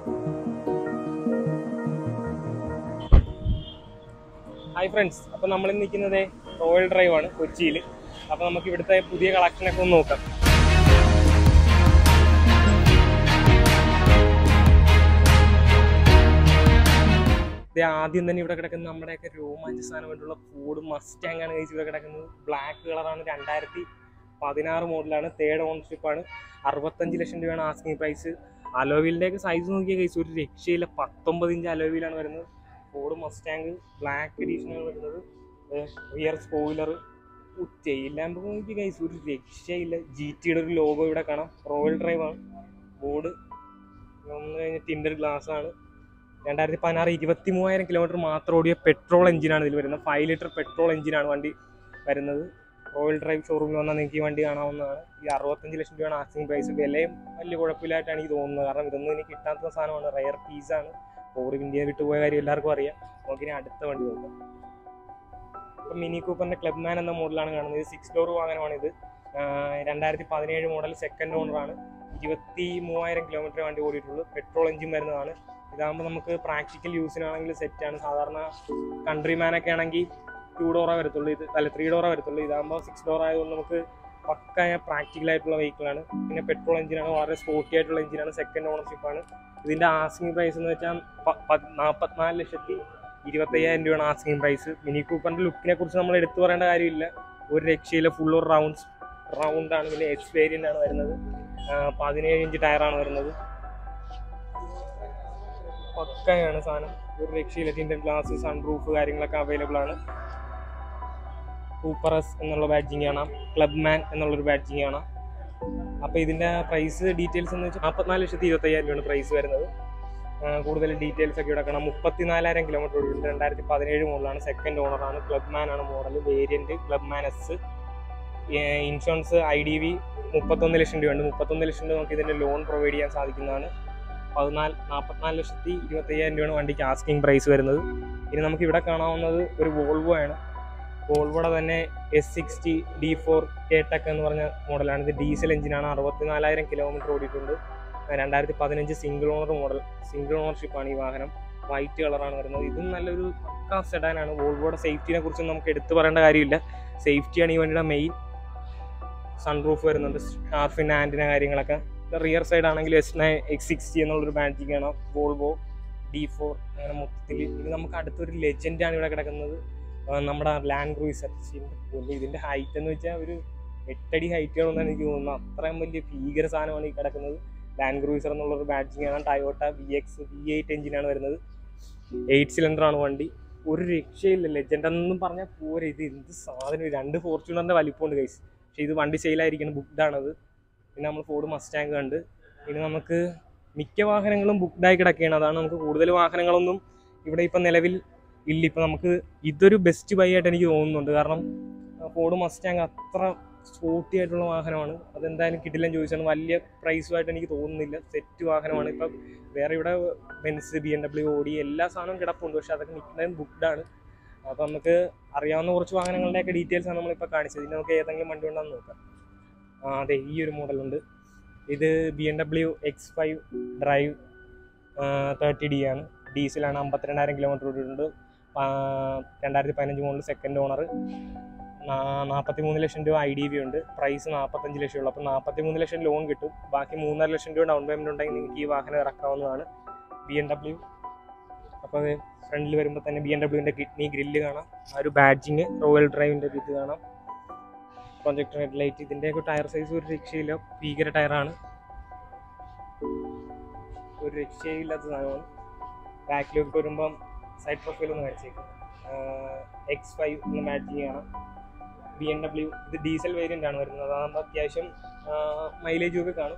Hi friends അപ്പോൾ നമ്മൾ നിൽക്കുന്നത് റോയൽ ഡ്രൈവ് ആണ് കൊച്ചിയിൽ അപ്പോൾ നമുക്ക് ഇവിടുത്തെ പുതിയ കളക്ഷനൊക്കെ ഒന്ന് നോക്കാം ഇത് ആദ്യം തന്നെ ഇവിടെ കിടക്കുന്ന നമ്മുടെയൊക്കെ രോമാഞ്ച സാധനമായിട്ടുള്ള ഫോർഡ് മസ്റ്റാങ് ആണ് കഴിച്ച് ഇവിടെ കിടക്കുന്നത് ബ്ലാക്ക് കളറാണ് രണ്ടായിരത്തി പതിനാറ് മോഡലാണ് തേർഡ് ഓണർഷിപ്പ് ആണ് അറുപത്തഞ്ച് ലക്ഷം രൂപയാണ് ആസ്കിങ് പ്രൈസ് അലോവിലിൻ്റെ ഒക്കെ സൈസ് നോക്കിയ കഴിച്ച് ഒരു രക്ഷയില്ല പത്തൊമ്പത് ഇഞ്ച് അലോവിലാണ് വരുന്നത് ഫോർഡ് മസ്റ്റാങ് ബ്ലാക്ക് എഡീഷനാണ് വരുന്നത് റിയർ സ്പോയിലർ ടെയിൽ ലാമ്പ് നോക്കി കൈസ് ഒരു രക്ഷയില്ല ജി ടിയുടെ ഒരു ലോഗോ ഇവിടെ കാണാം റോയൽ ഡ്രൈവ് ആണ് ബോർഡ് ഒന്ന് കഴിഞ്ഞ ടിൻഡർ ഗ്ലാസ് ആണ് രണ്ടായിരത്തി പതിനാറ് ഇരുപത്തി മൂവായിരം കിലോമീറ്റർ മാത്രം ഓടിയ പെട്രോൾ എഞ്ചിനാണ് ഇതിൽ വരുന്നത് ഫൈവ് ലിറ്റർ പെട്രോൾ എഞ്ചിനാണ് വണ്ടി വരുന്നത് റോയൽ ഡ്രൈവ് ഷോറൂമിൽ വന്നാൽ നിങ്ങൾക്ക് ഈ വണ്ടി കാണാവുന്നതാണ് ഈ അറുപത്തഞ്ച് ലക്ഷം രൂപയാണ് ആസ്റ്റിംഗ് പ്രൈസ് വിലയും വലിയ കുഴപ്പമില്ലായിട്ടാണ് എനിക്ക് തോന്നുന്നത് കാരണം ഇതൊന്നും എനിക്ക് കിട്ടാത്ത സാധനമാണ് റയർ പീസാണ് ഫോർഡ് ഇന്ത്യ വിട്ടുപോയ കാര്യം എല്ലാവർക്കും അറിയാം നമുക്കിനി അടുത്ത വണ്ടി നോക്കാം ഇപ്പം മിനി കൂപ്പറിന്റെ ക്ലബ് മാൻ എന്ന മോഡലാണ് കാണുന്നത് ഇത് സിക്സ് ഡോർ വാഹനമാണ് ഇത് രണ്ടായിരത്തി പതിനേഴ് മോഡൽ സെക്കൻഡ് ഓണറാണ് ഇരുപത്തി മൂവായിരം കിലോമീറ്റർ വണ്ടി ഓടിയിട്ടുള്ളൂ പെട്രോൾ എഞ്ചിൻ വരുന്നതാണ് ഇതാകുമ്പോൾ നമുക്ക് പ്രാക്ടിക്കൽ യൂസിനാണെങ്കിൽ സെറ്റാണ് സാധാരണ കൺട്രി മാനൊക്കെ ആണെങ്കിൽ ടു ഡോറേ വരത്തുള്ളൂ ഇത് അല്ല ത്രീ ഡോറേ വരത്തുള്ളൂ ഇതാകുമ്പോൾ സിക്സ് ഡോർ ആയതുകൊണ്ട് നമുക്ക് പക്കായ പ്രാക്ടിക്കൽ ആയിട്ടുള്ള വെഹിക്കിളാണ് പിന്നെ പെട്രോൾ എഞ്ചിനാണ് വളരെ സ്പോർട്ടി ആയിട്ടുള്ള എഞ്ചിനാണ് സെക്കൻഡ് ഓണർഷിപ്പാണ് ഇതിൻ്റെ ആസ്കിങ് പ്രൈസ് എന്ന് വെച്ചാൽ നാൽപ്പത്തിനാല് ലക്ഷത്തി ഇരുപത്തയ്യായിരം രൂപയാണ് ആസ്കിങ് പ്രൈസ് മിനി കൂപ്പറിൻ്റെ ലുക്കിനെ കുറിച്ച് നമ്മൾ എടുത്തു പറയേണ്ട കാര്യമില്ല ഒരു രക്ഷയില്ല ഫുൾ ഒരു റൗണ്ട്സ് റൗണ്ടാണ് പിന്നെ എക്സ് വേരിയൻ്റ് ആണ് വരുന്നത് ആ, പതിനേഴ് ഇഞ്ച് ടയറാണ് വരുന്നത് പക്കയാണ് സാധനം ഒരു രക്ഷയില്ല ടിൻഡർ ഗ്ലാസ് സൺ റൂഫ് കാര്യങ്ങളൊക്കെ അവൈലബിൾ ആണ് സൂപ്പറസ് എന്നുള്ള ബാഡ്ജിങ് കാണാം ക്ലബ് മാൻ എന്നുള്ളൊരു ബാഡ്ജിങ് കാണാം അപ്പോൾ ഇതിൻ്റെ പ്രൈസ് ഡീറ്റെയിൽസ് എന്ന് വെച്ചാൽ നാൽപ്പത്തിനാല് ലക്ഷത്തി ഇരുപത്തയ്യായിരം രൂപയാണ് പ്രൈസ് വരുന്നത് ആ, കൂടുതൽ ഡീറ്റെയിൽസ് ഒക്കെ ഇവിടെ കാണാം മുപ്പത്തിനാലായിരം കിലോമീറ്റർ ഓടിയിട്ടുണ്ട് രണ്ടായിരത്തി പതിനേഴ് മോഡലാണ് സെക്കൻഡ് ഓണറാണ് ക്ലബ് മാൻ ആണ് model variant Clubman S insurance I D V മുപ്പത്തൊന്ന് ലക്ഷം രൂപയുണ്ട് മുപ്പത്തൊന്ന് ലക്ഷം രൂപ നമുക്ക് ഇതിൻ്റെ ലോൺ പ്രൊവൈഡ് ചെയ്യാൻ സാധിക്കുന്നതാണ് പതിനാല് നാൽപ്പത്തിനാല് ലക്ഷത്തി ഇരുപത്തയ്യായിരം രൂപയാണ് വണ്ടിക്ക് ആസ്കിങ് പ്രൈസ് വരുന്നത് ഇനി നമുക്ക് ഇവിടെ കാണാവുന്നത് ഒരു വോൾവോ ആണ് വോൾവോയുടെ തന്നെ S sixty D four K tech എന്ന് പറഞ്ഞ മോഡലാണ് ഇത് ഡീസൽ എഞ്ചിനാണ് അറുപത്തിനാലായിരം കിലോമീറ്റർ ഓടിയിട്ടുണ്ട് രണ്ടായിരത്തി പതിനഞ്ച് സിംഗിൾ ഓണർ മോഡൽ സിംഗിൾ ഓണർഷിപ്പാണ് ഈ വാഹനം വൈറ്റ് കളറാണ് വരുന്നത് ഇതും നല്ലൊരു പക്കാ സെഡാനാണ് വോൾവോയുടെ സേഫ്റ്റിനെ കുറിച്ച് നമുക്ക് എടുത്തു പറയേണ്ട കാര്യമില്ല സേഫ്റ്റിയാണ് ഈ വണ്ടിയുടെ മെയിൻ സൺറൂഫ് വരുന്നുണ്ട് ഷാർഫിൻ ആൻറ്റിന കാര്യങ്ങളൊക്കെ റിയർ സൈഡ് ആണെങ്കിൽ എസ് നയൻ എക്സ് സിക്സ്റ്റി എന്നുള്ളൊരു ബാഡ്ജിങ് കാണാം വോൾവോ ഡി ഫോർ അങ്ങനെ മൊത്തത്തിൽ ഇത് നമുക്ക് അടുത്തൊരു ലെജൻഡാണ് ഇവിടെ കിടക്കുന്നത് ആ, നമ്മുടെ ലാൻഡ് ക്രൂയിസർ ഇതിൻ്റെ ഹൈറ്റ് എന്ന് വെച്ചാൽ ഒരു എട്ടടി ഹൈറ്റുകളൊന്നാണ് എനിക്ക് തോന്നുന്നത് അത്രയും വലിയ ഭീകര സാധനമാണ് ഈ കിടക്കുന്നത് ലാൻഡ് ക്രൂയിസർ എന്നുള്ളൊരു ബാഡ്ജിങ് ആണ് Toyota V X V eight എഞ്ചിനാണ് വരുന്നത് എയ്റ്റ് സിലിണ്ടർ ആണ് വണ്ടി ഒരു രക്ഷയില്ല ലെജൻഡ് എന്നൊന്നും പറഞ്ഞാൽ പോരെ ഇത് എന്ത് സാധനം ഇത് രണ്ട് ഫോർച്യൂണറിൻ്റെ വലിപ്പമുണ്ട് കൈസ് പക്ഷേ ഇത് വണ്ടി സെയിലായിരിക്കണം ബുക്ക്ഡാണത് പിന്നെ നമ്മൾ ഫോർഡ് മസ്റ്റാങ്ക് കണ്ട് ഇനി നമുക്ക് മിക്ക വാഹനങ്ങളും ബുക്ക്ഡായി കിടക്കുകയാണ് അതാണ് നമുക്ക് കൂടുതൽ വാഹനങ്ങളൊന്നും ഇവിടെ ഇപ്പം നിലവിൽ ഇല്ല ഇപ്പം നമുക്ക് ഇതൊരു ബെസ്റ്റ് ബൈ ആയിട്ട് എനിക്ക് തോന്നുന്നുണ്ട് കാരണം ഫോർഡ് മസ്റ്റാങ് അത്ര സ്പോർട്ടി ആയിട്ടുള്ള വാഹനമാണ് അതെന്തായാലും കിട്ടില്ല ചോദിച്ചാണ് വലിയ പ്രൈസുമായിട്ട് എനിക്ക് തോന്നുന്നില്ല സെറ്റ് വാഹനമാണ് ഇപ്പം വേറെ ഇവിടെ ബെൻസ് ബി എം ഡബ്ല്യു ഓടി എല്ലാ സാധനവും കിടപ്പുണ്ട് പക്ഷെ അതൊക്കെ നിൽക്കുന്നതും ബുക്ക്ഡാണ് അപ്പോൾ നമുക്ക് അറിയാവുന്ന കുറച്ച് വാഹനങ്ങളുടെയൊക്കെ ഡീറ്റെയിൽസ് ആണ് നമ്മളിപ്പോൾ കാണിച്ചത് ഇനി നമുക്ക് ഏതെങ്കിലും വണ്ടി ഉണ്ടെന്ന് നോക്കാം ആ അതെ ഈ ഒരു മോഡലുണ്ട് ഇത് B M W X five drive thirty D ആണ് ഡീസലാണ് അമ്പത്തിരണ്ടായിരം കിലോമീറ്റർ ഓടിയിട്ടുണ്ട് ആ, രണ്ടായിരത്തി പതിനഞ്ച് മോഡൽ സെക്കൻഡ് ഓണർ നാൽപ്പത്തി മൂന്ന് ലക്ഷം രൂപ ഐ ഡി ബി ഉണ്ട് പ്രൈസ് നാൽപ്പത്തഞ്ച് ലക്ഷം ഉള്ളൂ അപ്പോൾ നാൽപ്പത്തി മൂന്ന് ലക്ഷം ലോൺ കിട്ടും ബാക്കി മൂന്നര ലക്ഷം രൂപ ഡൗൺ പേയ്മെൻറ്റ് ഉണ്ടെങ്കിൽ നിങ്ങൾക്ക് ഈ വാഹനം ഇറക്കാവുന്നതാണ് ബി എം ഡബ്ല്യു അപ്പോൾ അത് ഫ്രണ്ടിൽ വരുമ്പോൾ തന്നെ ബി എം ഡബ്ല്യുവിൻ്റെ കിഡ്നി ഗ്രില്ല് കാണാം ആ ഒരു ബാഡ്ജിങ് റോയൽ ഡ്രൈവിൻ്റെ ഇത് കാണാം പ്രൊജക്ടർ ഹെഡ് ലൈറ്റ് ഇതിൻ്റെയൊക്കെ ടയർ സൈസ് ഒരു രക്ഷയില്ല ഭീകര ടയറാണ് ഒരു രക്ഷയില്ലാത്ത സാധനമാണ് ബാക്കിലേക്ക് വരുമ്പം സൈഡ് പ്രൊഫൈൽ ഒന്ന് കാണിച്ചേക്കും എക്സ് ഫൈവ് എന്ന മാച്ചിങ് കാണാം ബി എം ഡബ്ല്യു ഇത് ഡീസൽ വേരിയൻ്റ് ആണ് വരുന്നത് അതാകുമ്പോൾ അത്യാവശ്യം മൈലേജും ഒക്കെ കാണും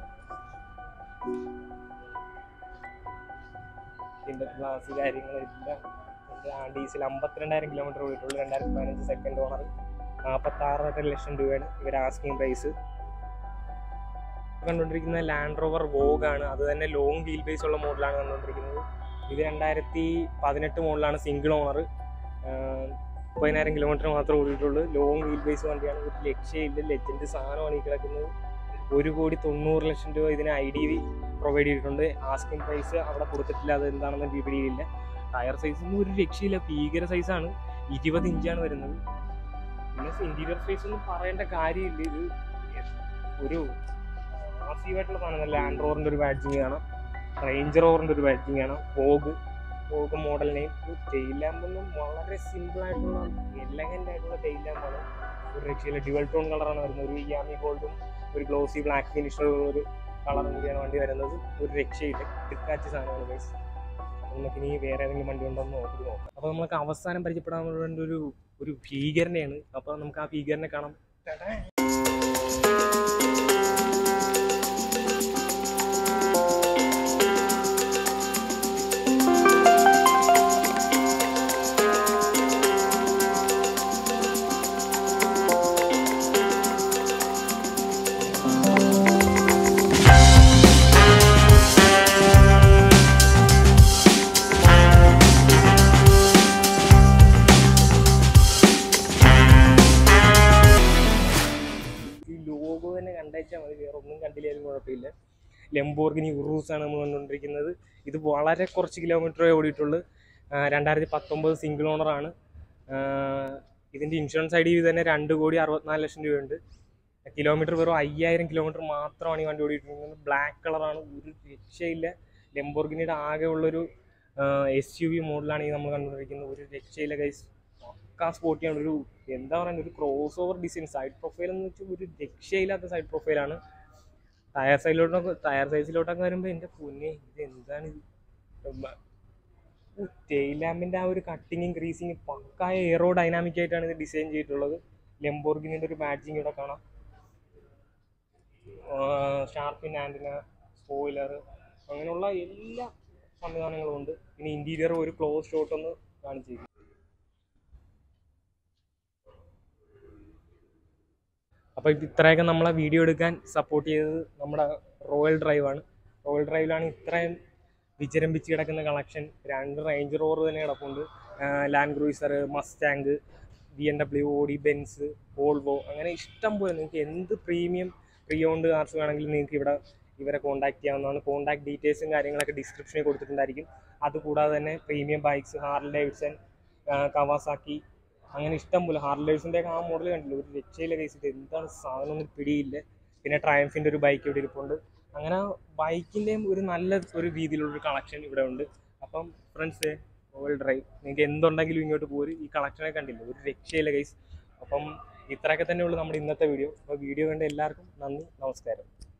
ഇതിൻ്റെ ഗ്ലാസ് കാര്യങ്ങളില്ല ഡീസൽ അമ്പത്തിരണ്ടായിരം കിലോമീറ്റർ ഓടിയിട്ടുള്ളൂ രണ്ടായിരത്തി പതിനഞ്ച് സെക്കൻഡ് ഓണർ നാൽപ്പത്താറര ലക്ഷം രൂപയാണ് ഇവർ ആസ്കിങ് പ്രൈസ് കണ്ടുകൊണ്ടിരിക്കുന്ന ലാൻഡ് റോവർ വോഗാണ് അത് തന്നെ ലോങ് വീൽ ബേസ് ഉള്ള മോഡലാണ് കണ്ടുകൊണ്ടിരിക്കുന്നത് ഇത് രണ്ടായിരത്തി പതിനെട്ട് മോഡലാണ് സിംഗിൾ ഓണർ മുപ്പതിനായിരം കിലോമീറ്റർ മാത്രമേ ഓടിയിട്ടുള്ളൂ ലോങ് വീൽ ബേസ് വണ്ടിയാണ് ഒരു ലക്ഷ്യമില്ല ലെജൻഡ് സാധനമാണ് ഈ കിടക്കുന്നത് ഒരു കോടി തൊണ്ണൂറ് ലക്ഷം രൂപ ഇതിന് ഐ ഡി വി പ്രൊവൈഡ് ചെയ്തിട്ടുണ്ട് ആസ്കിംഗ് പ്രൈസ് അവിടെ കൊടുത്തിട്ടില്ല അത് എന്താണെന്ന് പിടിയില്ല ടയർ സൈസ് ഒന്നും ഒരു രക്ഷയില്ല ഭീകര സൈസാണ് ഇരുപത് ഇഞ്ചാണ് വരുന്നത് പിന്നെ ഇന്റീരിയർ സ്പേസ് ഒന്നും പറയേണ്ട കാര്യമില്ല ഇത് ഒരു മാസീവായിട്ടുള്ള സാധനം ലാൻഡ് റോറിൻ്റെ ഒരു ബാഡ്ജിങ് കാണാം റേഞ്ച് റോറിൻ്റെ ഒരു ബാഡ്ജിങ് കാണാം Vogue Vogue model name tail ലാമ്പൊന്നും വളരെ സിമ്പിൾ ആയിട്ടുള്ള എലഗൻ്റ് ആയിട്ടുള്ള ടെയിൽ ലാമ്പാണ് ഒരു രക്ഷയില്ല ഡ്യുവൽ ടോൺ കളറാണ് വരുന്നത് ഒരു യാമി ഗോൾഡും ഒരു ഗ്ലോസി ബ്ലാക്ക് ഫിനിഷ് ഒരു കളറും കൂടിയാണ് വണ്ടി വരുന്നത് ഒരു രക്ഷയില്ല കിടക്കാച്ച സാധനമാണ് ഗൈസ് നമുക്ക് ഇനി വേറെ ഏതെങ്കിലും വണ്ടി ഉണ്ടോ എന്ന് നോക്കി നോക്കാം അപ്പോൾ നമുക്ക് അവസാനം പരിചയപ്പെടാൻ വേണ്ട ഒരു ഒരു ഭീകരനെയാണ് അപ്പോൾ നമുക്ക് ആ ഭീകരനെ കാണാം ടാടാ. ഈ ലോഗോ തന്നെ കണ്ടേച്ചാൽ മതി വേറെ ഒന്നും കണ്ടില്ലാലും കുഴപ്പമില്ല ലെംബോർഗിനി ഉറൂസ് ആണ് നമ്മൾ കണ്ടുകൊണ്ടിരിക്കുന്നത് ഇത് വളരെ കുറച്ച് കിലോമീറ്ററേ ഓടിയിട്ടുള്ളൂ ആ, രണ്ടായിരത്തി പത്തൊമ്പത് സിംഗിൾ ഓണറാണ് ഇതിൻ്റെ ഇൻഷുറൻസ് ഐ ഡി തന്നെ രണ്ട് കോടി അറുപത്തിനാല് ലക്ഷം രൂപയുണ്ട് കിലോമീറ്റർ വെറും അയ്യായിരം കിലോമീറ്റർ മാത്രമാണ് ഈ വണ്ടി ഓടിയിട്ടുള്ളത് ബ്ലാക്ക് കളറാണ് ഒരു രക്ഷയില്ല ലെംബോർഗിനിയുടെ ആകെ ഉള്ളൊരു എസ് യു വി മോഡലാണ് ഈ നമ്മൾ കണ്ടുകൊണ്ടിരിക്കുന്നത് ഒരു രക്ഷയില്ല കൈസ് പക്കാ സ്പോട്ടിയാണ് ഒരു എന്താ പറയുക ഒരു crossover design side profile എന്ന് വെച്ചാൽ ഒരു രക്ഷയില്ലാത്ത സൈഡ് പ്രൊഫൈലാണ് ടയർ സൈഡിലോട്ടൊക്കെ ടയർ സൈസിലോട്ടൊക്കെ വരുമ്പോൾ എൻ്റെ പൊന്നെ ഇത് എന്താണ് ഇത് ടെയിൽ ലാമ്പിൻ്റെ ആ ഒരു കട്ടിങ്ങും ക്രീസിങ്ങും പക്കായ എയറോ ഡൈനാമിക് ആയിട്ടാണ് ഇത് ഡിസൈൻ ചെയ്തിട്ടുള്ളത് ലെംബോർഗിനിൻ്റെ ഒരു ബാഡ്ജിങ് ഇവിടെ കാണാം ഷാർപ്പിൻ ആൻറ്റിന സ്പോയിലർ അങ്ങനെയുള്ള എല്ലാ സംവിധാനങ്ങളും ഉണ്ട് പിന്നെ ഇൻറ്റീരിയർ ഒരു ക്ലോസ് ഷോട്ട് ഒന്ന് കാണിച്ചിരിക്കും അപ്പോൾ ഇത് ഇത്രയൊക്കെ നമ്മളെ വീഡിയോ എടുക്കാൻ സപ്പോർട്ട് ചെയ്തത് നമ്മുടെ റോയൽ ഡ്രൈവാണ് റോയൽ ഡ്രൈവിലാണ് ഇത്രയും വിചരമ്പിച്ച് കിടക്കുന്ന കളക്ഷൻ രണ്ട് റേഞ്ച് റോവർ തന്നെ കിടപ്പുണ്ട് Land Cruiser Mustang B M W Audi Benz Volvo അങ്ങനെ ഇഷ്ടം പോലെ നിങ്ങൾക്ക് എന്ത് പ്രീമിയം പ്രീ ഓൺഡ് കാർസ് വേണമെങ്കിലും നിങ്ങൾക്ക് ഇവിടെ ഇവരെ കോൺടാക്ട് ചെയ്യാവുന്നതാണ് കോൺടാക്ട് ഡീറ്റെയിൽസും കാര്യങ്ങളൊക്കെ ഡിസ്ക്രിപ്ഷനിൽ കൊടുത്തിട്ടുണ്ടായിരിക്കും അതുകൂടാതെ തന്നെ premium bikes Harley Davidson Kawasaki അങ്ങനെ ഇഷ്ടം പോലെ ഹാർലി ഡേവിഡ്സൻ്റെ ഒക്കെ ആ മോഡൽ കണ്ടില്ല ഒരു രക്ഷയില്ല കേസിട്ട് എന്താണ് സാധനം ഒന്നും പിടിയില്ല പിന്നെ ട്രയംഫിൻ്റെ ഒരു ബൈക്ക് ഇവിടെ ഇരിപ്പുണ്ട് അങ്ങനെ ബൈക്കിൻ്റെയും ഒരു നല്ല ഒരു രീതിയിലുള്ളൊരു കളക്ഷൻ ഇവിടെ ഉണ്ട് അപ്പം ഫ്രണ്ട്സ് റോയൽ ഡ്രൈവ് നിങ്ങൾക്ക് എന്തുണ്ടെങ്കിലും ഇങ്ങോട്ട് പോര് ഈ കളക്ഷനെ കണ്ടില്ല ഒരു രക്ഷയില്ല ഗൈസ് അപ്പം ഇത്രയൊക്കെ തന്നെ ഉള്ളൂ നമ്മുടെ ഇന്നത്തെ വീഡിയോ അപ്പോൾ വീഡിയോ കണ്ട എല്ലാവർക്കും നന്ദി നമസ്കാരം